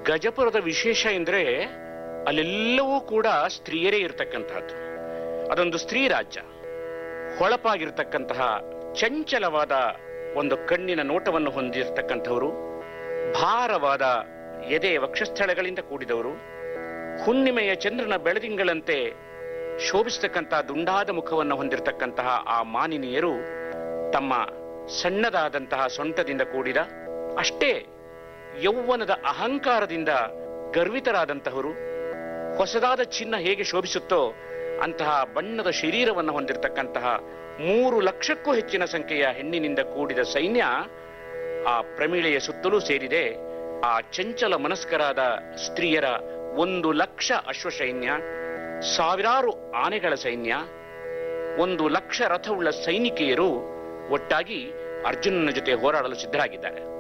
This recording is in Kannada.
ಗಜಪುರದ ವಿಶೇಷ ಎಂದ್ರೆ ಅಲ್ಲೆಲ್ಲವೂ ಕೂಡ ಸ್ತ್ರೀಯರೇ ಇರತಕ್ಕಂತಹದ್ದು ಅದೊಂದು ಸ್ತ್ರೀ ರಾಜ್ಯ ಹೊಳಪಾಗಿರ್ತಕ್ಕಂತಹ ಚಂಚಲವಾದ ಒಂದು ಕಣ್ಣಿನ ನೋಟವನ್ನು ಹೊಂದಿರತಕ್ಕಂಥವರು ಭಾರವಾದ ಎದೆ ವಕ್ಷಸ್ಥಳಗಳಿಂದ ಕೂಡಿದವರು ಹುಣ್ಣಿಮೆಯ ಚಂದ್ರನ ಬೆಳದಿಂಗಳಂತೆ ಶೋಭಿಸತಕ್ಕಂತಹ ದುಂಡಾದ ಮುಖವನ್ನು ಹೊಂದಿರತಕ್ಕಂತಹ ಆ ಮಾನಿನಿಯರು ತಮ್ಮ ಸಣ್ಣದಾದಂತಹ ಸೊಂಟದಿಂದ ಕೂಡಿದ ಅಷ್ಟೇ ಯೌವನದ ಅಹಂಕಾರದಿಂದ ಗರ್ವಿತರಾದಂತಹವರು ಹೊಸದಾದ ಚಿನ್ನ ಹೇಗೆ ಶೋಭಿಸುತ್ತೋ ಅಂತಹ ಬಣ್ಣದ ಶರೀರವನ್ನು ಹೊಂದಿರತಕ್ಕಂತಹ ಮೂರು ಲಕ್ಷಕ್ಕೂ ಹೆಚ್ಚಿನ ಸಂಖ್ಯೆಯ ಹೆಣ್ಣಿನಿಂದ ಕೂಡಿದ ಸೈನ್ಯ ಆ ಪ್ರಮೀಳೆಯ ಸುತ್ತಲೂ ಸೇರಿದೆ ಆ ಚಂಚಲ ಮನಸ್ಕರಾದ ಸ್ತ್ರೀಯರ ಒಂದು ಲಕ್ಷ ಅಶ್ವಸೈನ್ಯ ಸಾವಿರಾರು ಆನೆಗಳ ಸೈನ್ಯ ಒಂದು ಲಕ್ಷ ರಥವುಳ್ಳ ಸೈನಿಕೆಯರು ಒಟ್ಟಾಗಿ ಅರ್ಜುನನ ಜೊತೆ ಹೋರಾಡಲು ಸಿದ್ಧರಾಗಿದ್ದಾರೆ